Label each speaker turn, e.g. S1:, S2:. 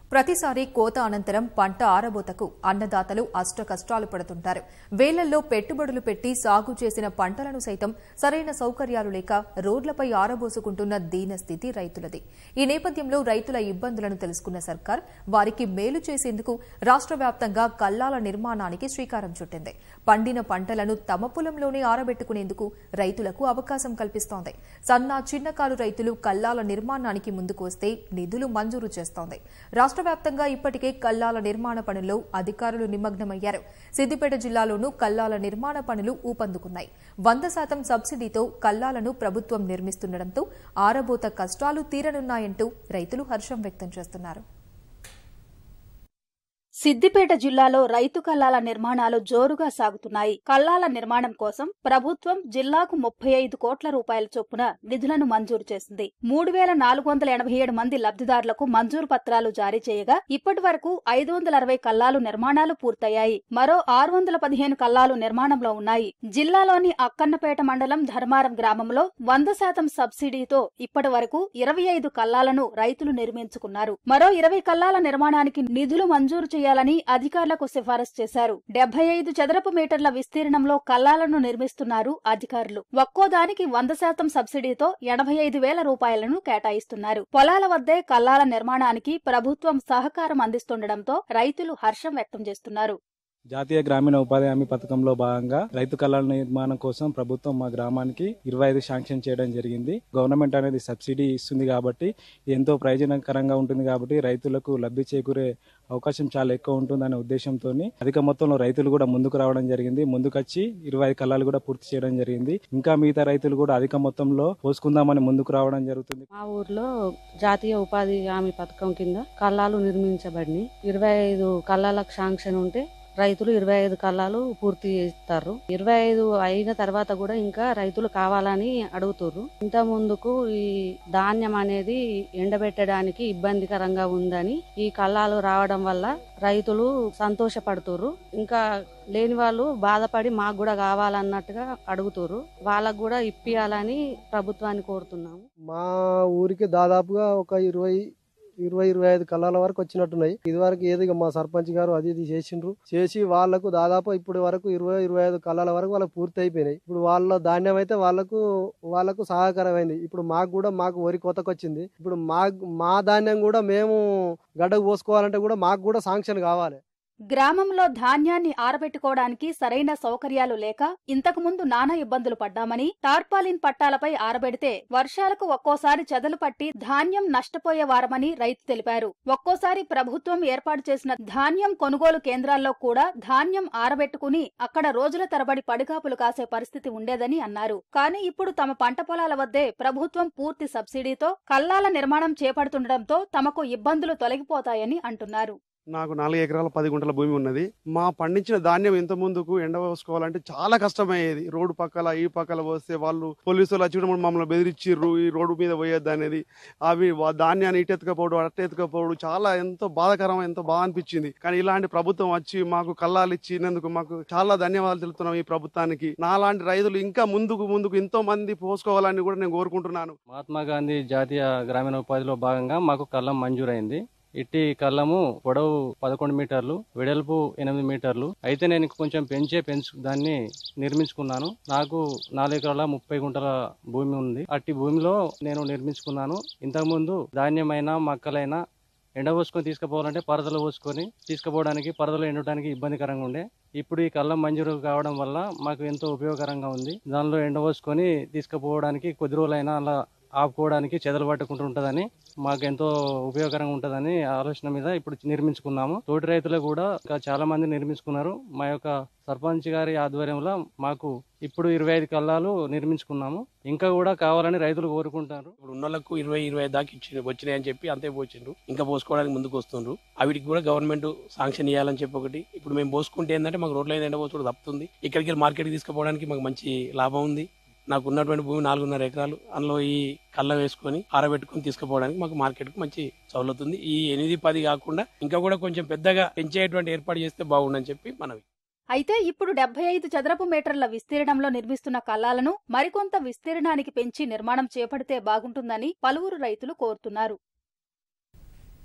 S1: ప్రతిసారి కోత అనంతరం పంట ఆరబోతకు అన్నదాతలు అష్ట కష్టాలు పడుతుంటారు వేలల్లో పెట్టుబడులు పెట్టి సాగు చేసిన పంటలను సైతం సరైన సౌకర్యాలు లేక రోడ్లపై ఆరబోసుకుంటున్న దీన స్థితి రైతులది ఈ నేపథ్యంలో రైతుల ఇబ్బందులను తెలుసుకున్న సర్కార్ వారికి మేలు చేసేందుకు రాష్ట్ర వ్యాప్తంగా కల్లాల నిర్మాణానికి శ్రీకారం చుట్టింది పండిన పంటలను తమ పొలంలోనే ఆరబెట్టుకునేందుకు రైతులకు అవకాశం కల్పిస్తోంది సన్న చిన్నకారు రైతులు కల్లాల నిర్మాణానికి ముందుకు వస్తే నిధులు మంజూరు చేస్తోంది రాష్ట్ర వ్యాప్తంగా ఇప్పటికే కల్లాల నిర్మాణ పనుల్లో అధికారులు నిమగ్నమయ్యారు సిద్దిపేట జిల్లాలోనూ కల్లాల నిర్మాణ పనులు ఊపందుకున్నాయి వంద శాతం సబ్సిడీతో కల్లాలను ప్రభుత్వం నిర్మిస్తుండటంతో ఆరబోత కష్టాలు తీరనున్నాయంటూ రైతులు హర్షం వ్యక్తం చేస్తున్నారు
S2: సిద్దిపేట జిల్లాలో రైతు కల్లాల నిర్మాణాలు జోరుగా సాగుతున్నాయి కల్లాల నిర్మాణం కోసం ప్రభుత్వం జిల్లాకు ముప్పై ఐదు కోట్ల రూపాయల చొప్పున నిధులను మంజూరు చేసింది మూడు వేల నాలుగు వందల ఎనభై ఏడు మంది లబ్దిదారులకు మంజూరు పత్రాలు జారీ చేయగా ఇప్పటి వరకు ఐదు వందల అరవై కల్లాలు నిర్మాణాలు పూర్తయ్యాయి మరో ఆరు వందల పదిహేను కల్లాలు నిర్మాణంలో ఉన్నాయి జిల్లాలోని అక్కన్నపేట మండలం ధర్మారం గ్రామంలో వంద శాతం సబ్సిడీతో ఇప్పటి వరకు ఇరవై ఐదు కల్లాలను రైతులు నిర్మించుకున్నారు మరో ఇరవై కల్లాల నిర్మాణానికి నిధులు మంజూరు చేయాలని అధికారులకు సిఫారసు చేశారు డెబ్బై ఐదు చదరపు మీటర్ల విస్తీర్ణంలో కల్లాలను నిర్మిస్తున్నారు అధికారులు ఒక్కో దానికి వంద శాతం సబ్సిడీతో ఎనభై ఐదు వేల రూపాయలను కేటాయిస్తున్నారు పొలాల వద్దే కల్లాల నిర్మాణానికి ప్రభుత్వం సహకారం అందిస్తుండటంతో రైతులు హర్షం వ్యక్తం చేస్తున్నారు
S3: జాతీయ గ్రామీణ ఉపాధి హామీ పథకంలో భాగంగా రైతు కళల నిర్మాణం కోసం ప్రభుత్వం మా గ్రామానికి ఇరవై ఐదు శాంక్షన్ చేయడం జరిగింది గవర్నమెంట్ అనేది సబ్సిడీ ఇస్తుంది కాబట్టి ఇది ఎంతో ప్రయోజనకరంగా ఉంటుంది కాబట్టి రైతులకు లబ్ధి చేకూరే అవకాశం చాలా ఎక్కువ ఉంటుందనే ఉద్దేశంతో అధిక మొత్తంలో రైతులు కూడా ముందుకు రావడం జరిగింది ముందుకొచ్చి ఇరవై ఐదు కళాలు కూడా పూర్తి చేయడం జరిగింది ఇంకా మిగతా రైతులు కూడా అధిక మొత్తంలో పోసుకుందామని ముందుకు రావడం జరుగుతుంది
S4: మా ఊర్లో జాతీయ ఉపాధి హామీ పథకం కింద కళ్ళాలు నిర్మించబడినాయి ఇరవై ఐదు కళ్ళాలకు శాంక్షన్ ఉంటే రైతులు ఇరవై ఐదు కళ్ళాలు పూర్తి చేస్తారు ఇరవై ఐదు అయిన తర్వాత కూడా ఇంకా రైతులు కావాలని అడుగుతుర్రు ఇంత ముందుకు ఈ ధాన్యం అనేది ఎండబెట్టడానికి ఇబ్బందికరంగా ఉందని ఈ కళ్ళాలు రావడం వల్ల రైతులు సంతోషపడుతుర్రు ఇంకా లేని వాళ్ళు బాధపడి మాకు కూడా కావాలన్నట్టుగా అడుగుతుర్రు వాళ్ళకు కూడా ఇప్పియాలని ప్రభుత్వాన్ని కోరుతున్నాము
S5: మా ఊరికి దాదాపుగా ఒక ఇరవై ఇరవై ఇరవై ఐదు కళ్ళాల వరకు వచ్చినట్టున్నాయి ఇది వరకు ఏది ఇక మా సర్పంచ్ గారు అది ఇది చేసిండ్రు చేసి వాళ్ళకు దాదాపు ఇప్పుడు వరకు ఇరవై ఇరవై ఐదు కళ్ళాల వరకు వాళ్ళకి పూర్తి అయిపోయినాయి ఇప్పుడు వాళ్ళ ధాన్యం అయితే వాళ్ళకు వాళ్ళకు సహకారమైంది ఇప్పుడు మాకు కూడా మాకు వరి కోతకు వచ్చింది ఇప్పుడు మా మా ధాన్యం కూడా మేము గడ్డకు పోసుకోవాలంటే కూడా మాకు కూడా శాంక్షన్ కావాలి
S2: గ్రామంలో ధాన్యాన్ని ఆరబెట్టుకోవడానికి సరైన సౌకర్యాలు లేక ఇంతకు ముందు నానా ఇబ్బందులు పడ్డామని టార్పాలిన్ పట్టాలపై ఆరబెడితే వర్షాలకు ఒక్కోసారి చెదలు పట్టి ధాన్యం నష్టపోయేవారమని రైతు తెలిపారు ఒక్కోసారి ప్రభుత్వం ఏర్పాటు చేసిన ధాన్యం కొనుగోలు కేంద్రాల్లో కూడా ధాన్యం ఆరబెట్టుకుని అక్కడ రోజుల తరబడి పడిగాపులు కాసే పరిస్థితి ఉండేదని అన్నారు కానీ ఇప్పుడు తమ పంట పొలాల వద్దే ప్రభుత్వం పూర్తి సబ్సిడీతో కల్లాల నిర్మాణం చేపడుతుండటంతో తమకు ఇబ్బందులు తొలగిపోతాయని అంటున్నారు
S6: నాకు నాలుగు ఎకరాల పది గుంటల భూమి ఉన్నది మా పండించిన ధాన్యం ఇంత ముందుకు ఎండ పోసుకోవాలంటే చాలా కష్టమయ్యేది రోడ్డు పక్కల ఈ పక్కల పోస్తే వాళ్ళు పోలీసులు వచ్చి కూడా మమ్మల్ని బెదిరించిర్రు ఈ రోడ్డు మీద పోయేది అనేది అవి వా- ధాన్యాన్ని ఇటు ఎత్తుకపోవడం అట్ట ఎత్తుకపోవడం చాలా ఎంతో బాధాకరం ఎంతో బాధ అనిపించింది కానీ ఇలాంటి ప్రభుత్వం వచ్చి మాకు కళ్ళాలు ఇచ్చినందుకు మాకు చాలా ధన్యవాదాలు తెలుపుతున్నాం ఈ ప్రభుత్వానికి నాలాంటి రైతులు ఇంకా ముందుకు ముందుకు ఎంతో మంది పోసుకోవాలని కూడా నేను కోరుకుంటున్నాను
S7: మహాత్మా గాంధీ జాతీయ గ్రామీణ ఉపాధిలో భాగంగా మాకు కళ్ళం మంజూరైంది ఇట్టి కళ్ళము పొడవు పదకొండు మీటర్లు వెడల్పు ఎనిమిది మీటర్లు అయితే నేను కొంచెం పెంచే పెంచు దాన్ని నిర్మించుకున్నాను నాకు నాలుగు ఎకరాల ముప్పై గుంటల భూమి ఉంది అట్టి భూమిలో నేను నిర్మించుకున్నాను ఇంతకుముందు ధాన్యమైన మక్కలైనా ఎండ పోసుకొని తీసుకుపోవాలంటే పరదలు పోసుకొని తీసుకుపోవడానికి పరదలు ఎండటానికి ఇబ్బందికరంగా ఉండే ఇప్పుడు ఈ కళ్ళం మంజూరు కావడం వల్ల మాకు ఎంతో ఉపయోగకరంగా ఉంది దానిలో ఎండ పోసుకొని తీసుకుపోవడానికి కొద్ది రోజులైనా అలా ఆపుకోవడానికి చెదలు పట్టుకుంటూ ఉంటుందని మాకు ఎంతో ఉపయోగకరంగా ఉంటుందని ఆలోచన మీద ఇప్పుడు నిర్మించుకున్నాము తోటి రైతులు కూడా ఇంకా చాలా మంది నిర్మించుకున్నారు మా యొక్క సర్పంచ్ గారి ఆధ్వర్యంలో మాకు ఇప్పుడు ఇరవై ఐదు కళ్ళాలు నిర్మించుకున్నాము ఇంకా కూడా కావాలని రైతులు కోరుకుంటారు
S8: ఇప్పుడు ఉన్నోళ్ళకు ఇరవై ఇరవై ఐదు దాకా ఇచ్చి వచ్చినాయి అని చెప్పి అంతే పోచిండ్రు ఇంకా పోసుకోవడానికి ముందుకు వస్తుండ్రు అవిటికి కూడా గవర్నమెంట్ శాంక్షన్ ఇవ్వాలని చెప్పి ఒకటి ఇప్పుడు మేము పోసుకుంటే ఏంటంటే మాకు రోడ్ల ఎండ పోసుడు తప్పుతుంది ఇక్కడికి వెళ్ళి మార్కెట్కి తీసుకుపోవడానికి మాకు మంచి లాభం ఉంది నాకు ఉన్నటువంటి భూమి నాలుగున్నర ఎకరాలు అందులో ఈ కళ్ళ వేసుకొని ఆరబెట్టుకొని తీసుకుపోవడానికి మాకు మార్కెట్కి మంచి సౌలత్ ఉంది ఈ ఎనిమిది పది కాకుండా ఇంకా కూడా కొంచెం పెద్దగా పెంచేటువంటి ఏర్పాటు చేస్తే బాగుండని చెప్పి మనవి
S2: అయితే ఇప్పుడు డెబ్బై ఐదు చదరపు మీటర్ల విస్తీర్ణంలో నిర్మిస్తున్న కల్లాలను మరికొంత విస్తీర్ణానికి పెంచి నిర్మాణం చేపడితే బాగుంటుందని పలువురు రైతులు కోరుతున్నారు